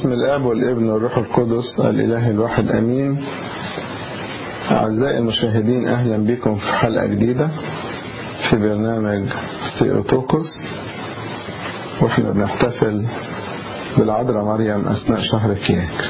باسم الآب والابن والروح القدس الإله الواحد أمين أعزائي المشاهدين أهلا بكم في حلقة جديدة في برنامج سيروتوكوس وإحنا بنحتفل بالعذراء مريم أثناء شهر كياك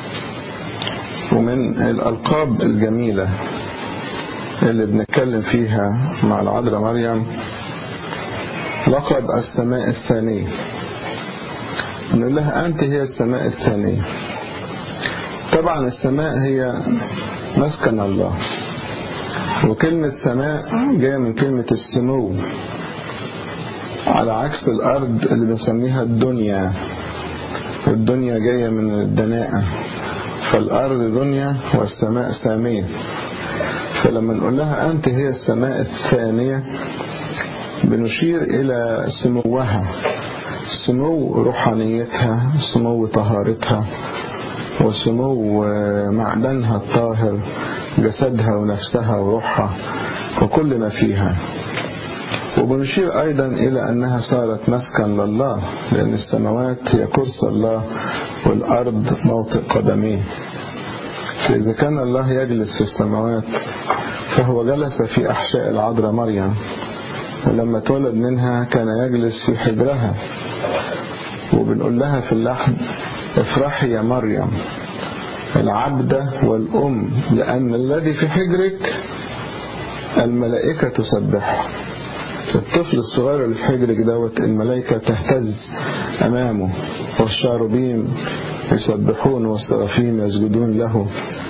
ومن الألقاب الجميلة اللي بنتكلم فيها مع العذراء مريم لقب السماء الثانية نقول لها أنت هي السماء الثانية طبعا السماء هي مسكن الله وكلمة سماء جاية من كلمة السمو على عكس الأرض اللي بنسميها الدنيا والدنيا جاية من الدناءة فالأرض دنيا والسماء سامية فلما نقول لها أنت هي السماء الثانية بنشير إلى سموها سمو روحانيتها سمو طهارتها وسمو معدنها الطاهر جسدها ونفسها وروحها وكل ما فيها وبنشير أيضا إلى أنها صارت مسكن لله لأن السماوات هي كرسي الله والأرض موطئ قدميه فإذا كان الله يجلس في السماوات فهو جلس في أحشاء العذراء مريم ولما تولد منها كان يجلس في حجرها وبنقول لها في اللحن افرحي يا مريم العبدة والأم لأن الذي في حجرك الملائكة تسبحه الطفل الصغير اللي في حجرك دوت الملائكة تهتز أمامه والشاربين يسبحون والسرافيم يسجدون له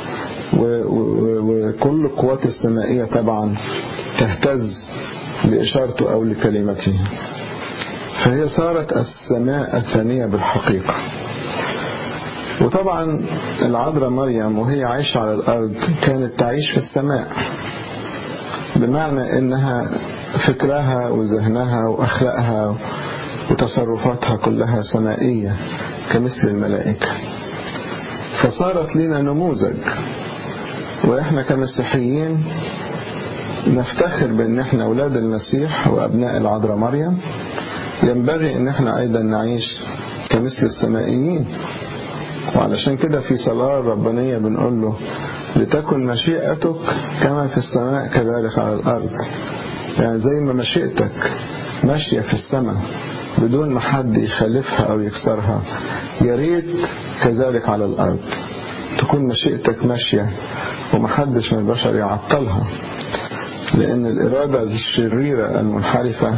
وكل القوات السمائية طبعا تهتز لإشارته أو لكلمته فهي صارت السماء الثانية بالحقيقة وطبعا العذراء مريم وهي عايشة على الأرض كانت تعيش في السماء بمعنى إنها فكرها وذهنها وأخلاقها وتصرفاتها كلها سمائية كمثل الملائكة فصارت لنا نموذج وإحنا كمسيحيين نفتخر بأن احنا أولاد المسيح وأبناء العذراء مريم ينبغي أن احنا أيضا نعيش كمثل السمائيين وعلشان كده في صلاة ربانية بنقول له لتكن مشيئتك كما في السماء كذلك على الأرض يعني زي ما مشيئتك ماشية في السماء بدون ما حد يخالفها أو يكسرها يا ريت كذلك على الأرض تكون مشيئتك ماشية ومحدش من البشر يعطلها لأن الإرادة الشريرة المنحرفة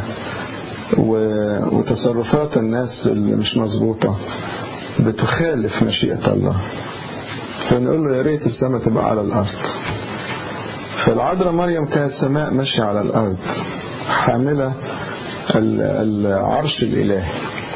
وتصرفات الناس اللي مش مظبوطة بتخالف مشيئة الله فنقول له يا ريت السماء تبقى على الأرض فالعذراء مريم كانت سماء ماشية على الأرض حاملة العرش الإلهي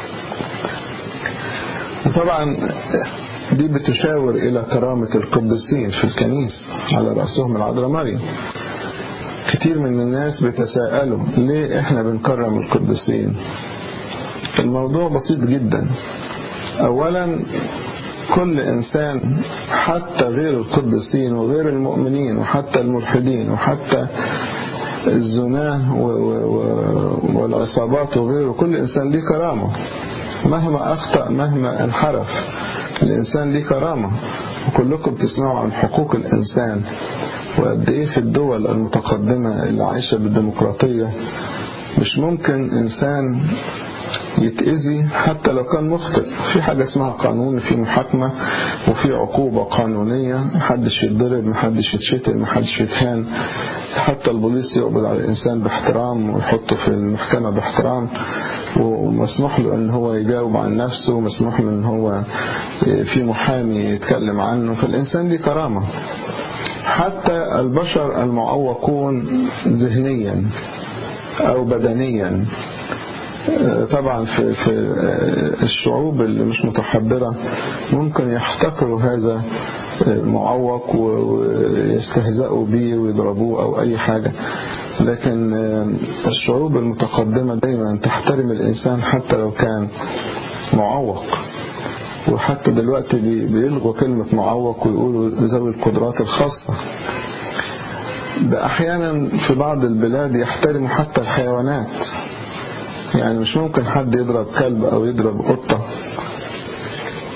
وطبعا دي بتشاور إلى كرامة القديسين في الكنيسة على رأسهم العذراء مريم كتير من الناس بيتساءلوا ليه احنا بنكرم القديسين الموضوع بسيط جدا اولا كل انسان حتى غير القديسين وغير المؤمنين وحتى الملحدين وحتى الزناه والعصابات وغيره كل انسان ليه كرامه مهما اخطا مهما انحرف الانسان ليه كرامه وكلكم بتسمعوا عن حقوق الانسان وقد ايه في الدول المتقدمة اللي عايشة بالديمقراطية مش ممكن انسان يتأذي حتى لو كان مخطئ في حاجة اسمها قانون في محاكمة وفي عقوبة قانونية محدش يتضرب محدش يتشتم محدش يتهان حتى البوليس يقبض على الإنسان باحترام ويحطه في المحكمة باحترام ومسموح له ان هو يجاوب عن نفسه ومسموح له ان هو في محامي يتكلم عنه فالإنسان ليه كرامة حتى البشر المعوقون ذهنيا أو بدنيا طبعا في, في الشعوب اللي مش متحضرة ممكن يحتقروا هذا المعوق ويستهزئوا به ويضربوه أو أي حاجة لكن الشعوب المتقدمة دايما تحترم الإنسان حتى لو كان معوق وحتى دلوقتي بيلغوا كلمة معوق ويقولوا ذوي القدرات الخاصة ده أحيانا في بعض البلاد يحترموا حتى الحيوانات يعني مش ممكن حد يضرب كلب أو يضرب قطة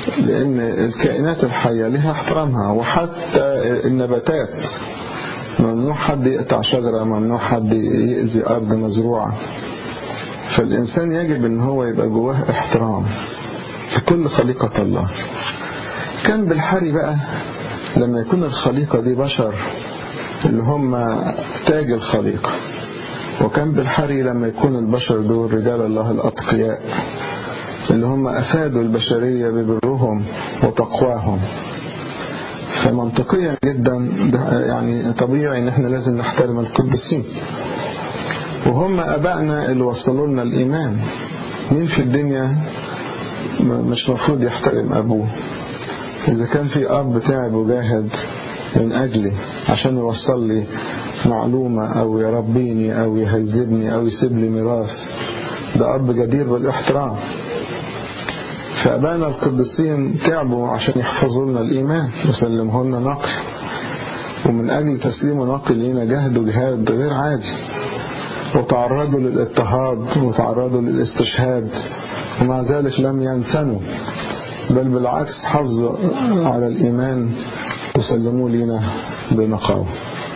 لأن الكائنات الحية لها احترامها وحتى النباتات ممنوع حد يقطع شجرة ممنوع حد يأذي أرض مزروعة فالإنسان يجب أن هو يبقى جواه احترام في كل خليقة الله كان بالحري بقى لما يكون الخليقة دي بشر اللي هم تاج الخليقة وكان بالحري لما يكون البشر دول رجال الله الأتقياء اللي هم أفادوا البشرية ببرهم وتقواهم فمنطقيا جدا يعني طبيعي ان احنا لازم نحترم القديسين وهم أبائنا اللي وصلوا لنا الإيمان مين في الدنيا مش مفروض يحترم أبوه إذا كان في أب تعب وجاهد من أجلي عشان يوصل لي معلومة أو يربيني أو يهذبني أو يسيب لي ميراث ده أب جدير بالاحترام فأبانا القديسين تعبوا عشان يحفظوا لنا الإيمان وسلمه لنا نقل ومن أجل تسليمه نقل لنا جهدوا جهاد غير عادي وتعرضوا للاضطهاد وتعرضوا للاستشهاد ومع ذلك لم ينثنوا بل بالعكس حافظوا على الإيمان وسلموا لنا بنقاوة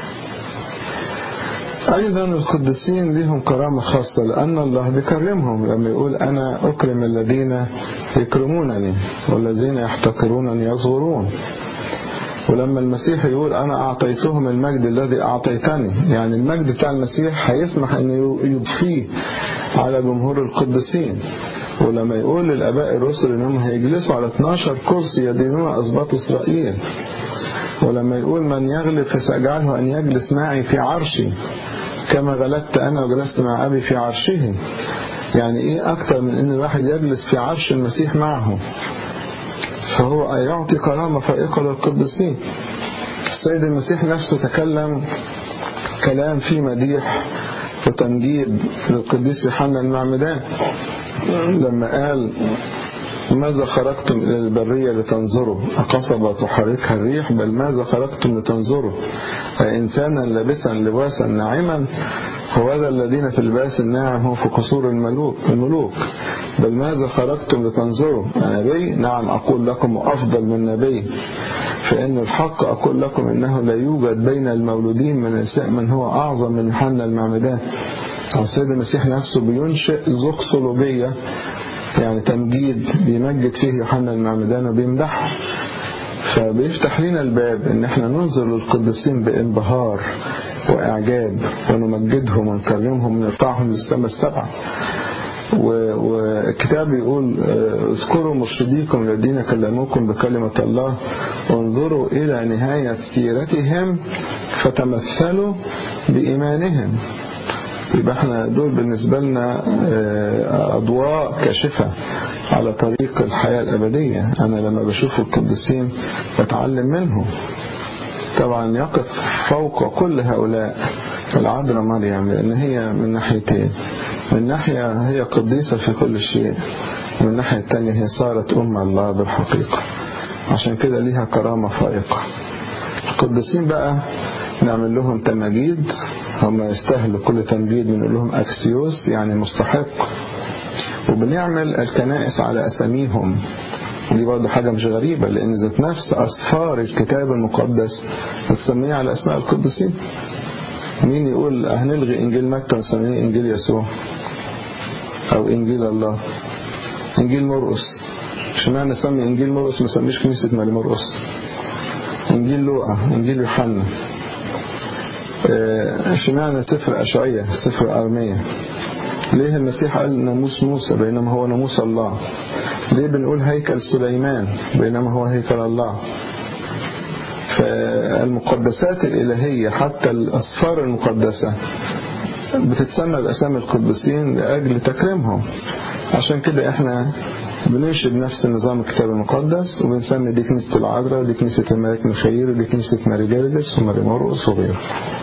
أيضا القديسين لهم كرامة خاصة لأن الله بيكرمهم لما يقول أنا أكرم الذين يكرمونني والذين يحتقرونني يصغرون ولما المسيح يقول أنا أعطيتهم المجد الذي أعطيتني يعني المجد بتاع المسيح هيسمح أن يضفيه على جمهور القديسين ولما يقول للآباء الرسل أنهم هيجلسوا على 12 كرسي يدينون أسباط إسرائيل ولما يقول من يغلب فسأجعله أن يجلس معي في عرشي كما غلبت أنا وجلست مع أبي في عرشه يعني إيه أكتر من أن الواحد يجلس في عرش المسيح معه فهو يعطي كرامة فائقة للقديسين السيد المسيح نفسه تكلم كلام فيه مديح وتمجيد للقديس يوحنا المعمدان لما قال ماذا خرجتم إلى البرية لتنظروا أقصبة تحركها الريح بل ماذا خرجتم لتنظروا إنسانا لابسا لباسا ناعما هو ذا الذين في اللباس الناعم هم في قصور الملوك, الملوك بل ماذا خرجتم لتنظروا نبي نعم أقول لكم أفضل من نبي فإن الحق أقول لكم إنه لا يوجد بين المولودين من النساء من هو أعظم من يوحنا المعمدان السيد المسيح نفسه بينشئ ذوق صلوبية يعني تمجيد بيمجد فيه يوحنا المعمدان وبيمدحه فبيفتح لنا الباب ان احنا ننظر للقديسين بانبهار واعجاب ونمجدهم ونكرمهم ونرفعهم للسماء السبعه والكتاب يقول اذكروا مرشديكم الذين كلموكم بكلمة الله وانظروا إلى نهاية سيرتهم فتمثلوا بإيمانهم يبقى احنا دول بالنسبة لنا أضواء كاشفة على طريق الحياة الأبدية أنا لما بشوف القديسين بتعلم منهم طبعا يقف فوق كل هؤلاء العذراء مريم لأن هي من ناحيتين من ناحية هي قديسة في كل شيء ومن الناحية التانية هي صارت أم الله بالحقيقة عشان كده ليها كرامة فائقة القديسين بقى نعمل لهم تماجيد هم يستاهلوا كل تمجيد بنقول لهم أكسيوس يعني مستحق وبنعمل الكنائس على أساميهم دي برضه حاجة مش غريبة لأن ذات نفس أسفار الكتاب المقدس بتسميها على أسماء القديسين مين يقول هنلغي إنجيل متى ونسميه إنجيل يسوع أو إنجيل الله إنجيل مرقس اشمعنى نسمي إنجيل مرقس ما نسميش كنيسة مالي مرقس إنجيل لوقا إنجيل يوحنا اشمعنى سفر أشعية سفر أرمية ليه المسيح قال ناموس موسى بينما هو ناموس الله ليه بنقول هيكل سليمان بينما هو هيكل الله فالمقدسات الإلهية حتى الأسفار المقدسة بتتسمى بأسامي القديسين لأجل تكريمهم عشان كده احنا بننشد نفس نظام الكتاب المقدس وبنسمي دي كنيسة العذراء ودي كنيسة الملك ميخائيل ودي كنيسة ماري جارجس وماري مرقس وغيره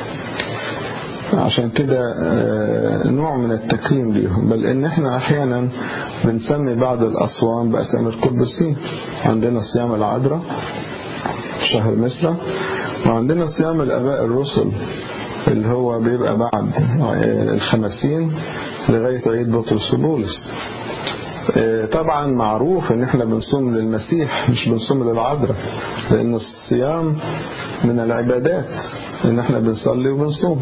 عشان كده نوع من التكريم ليهم بل ان احنا احيانا بنسمي بعض الاصوام باسامي القديسين عندنا صيام العذراء شهر مصر وعندنا صيام الاباء الرسل اللي هو بيبقى بعد الخمسين لغاية عيد بطرس وبولس طبعا معروف ان احنا بنصوم للمسيح مش بنصوم للعذراء لان الصيام من العبادات ان احنا بنصلي وبنصوم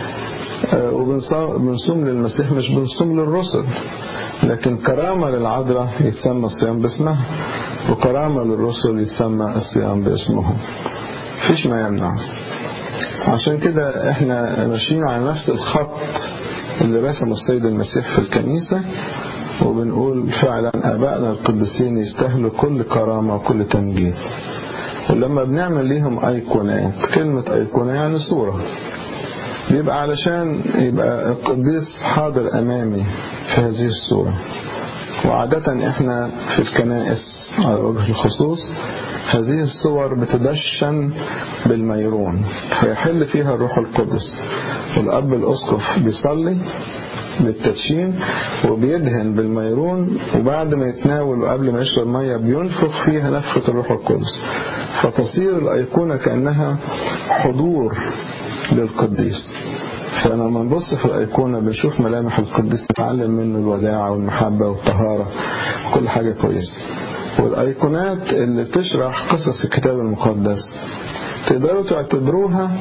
وبنصوم للمسيح مش بنصوم للرسل لكن كرامة للعذراء يتسمى الصيام باسمها وكرامة للرسل يتسمى الصيام باسمهم فيش ما يمنع عشان كده احنا ماشيين على نفس الخط اللي رسمه السيد المسيح في الكنيسة وبنقول فعلا أبائنا القديسين يستاهلوا كل كرامة وكل تمجيد ولما بنعمل ليهم أيقونات كلمة أيقونة يعني صورة بيبقى علشان يبقى القديس حاضر أمامي في هذه الصورة وعادة احنا في الكنائس على وجه الخصوص هذه الصور بتدشن بالميرون فيحل فيها الروح القدس والأب الأسقف بيصلي بالتدشين وبيدهن بالميرون وبعد ما يتناول وقبل ما يشرب مية بينفخ فيها نفخة الروح القدس فتصير الأيقونة كأنها حضور للقديس فلما نبص في الأيقونة بنشوف ملامح القديس نتعلم منه الوداعة والمحبة والطهارة كل حاجة كويسة والأيقونات اللي بتشرح قصص الكتاب المقدس تقدروا تعتبروها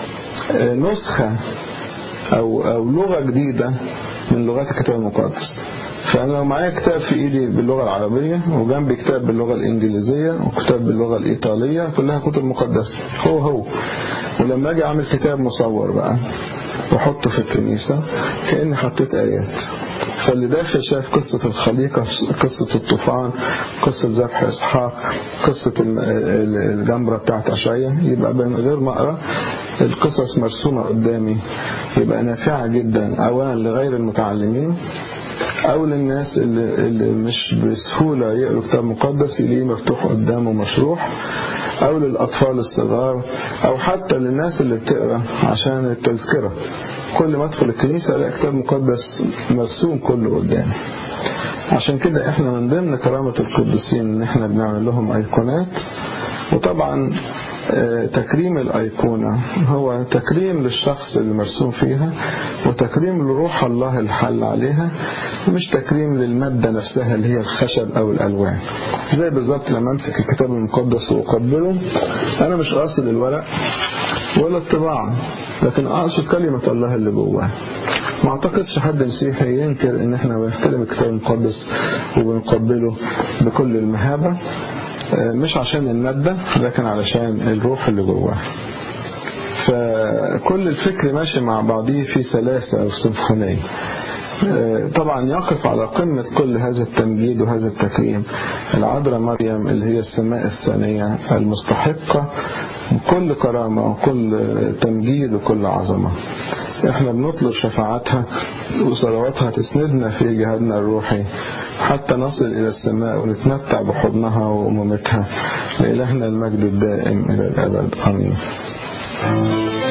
نسخة أو, أو لغة جديدة من لغات الكتاب المقدس فأنا لو معايا كتاب في إيدي باللغة العربية وجنبي كتاب باللغة الإنجليزية وكتاب باللغة الإيطالية كلها كتب مقدسة هو هو ولما أجي أعمل كتاب مصور بقى وأحطه في الكنيسة كأني حطيت آيات فاللي داخل شاف قصة الخليقة قصة الطوفان قصة ذبح إسحاق قصة الجمرة بتاعت أشعية يبقى من غير ما أقرأ القصص مرسومة قدامي يبقى نافعة جدا أولا لغير المتعلمين أو للناس اللي, اللي مش بسهولة يقروا كتاب مقدس يلاقيه مفتوح قدامه مشروح أو للأطفال الصغار أو حتى للناس اللي بتقرأ عشان التذكرة كل ما أدخل الكنيسة ألاقي كتاب مقدس مرسوم كله قدامي عشان كده احنا من ضمن كرامة القديسين ان احنا بنعمل لهم ايقونات وطبعا تكريم الأيقونة هو تكريم للشخص اللي مرسوم فيها وتكريم لروح الله اللي حل عليها مش تكريم للمادة نفسها اللي هي الخشب أو الألوان زي بالظبط لما أمسك الكتاب المقدس وأقبله أنا مش قاصد الورق ولا الطباعة لكن أقصد كلمة الله اللي جواه ما اعتقدش حد مسيحي ينكر ان احنا بنحترم الكتاب المقدس وبنقبله بكل المهابة مش عشان المادة لكن علشان الروح اللي جواه فكل الفكر ماشي مع بعضيه في سلاسة أو سيمفونية طبعا يقف على قمة كل هذا التمجيد وهذا التكريم العذراء مريم اللي هي السماء الثانية المستحقة بكل كرامة وكل تمجيد وكل عظمة احنا بنطلب شفاعتها وصلواتها تسندنا في جهادنا الروحي حتى نصل إلى السماء ونتمتع بحضنها وأمومتها لإلهنا المجد الدائم إلى الأبد آمين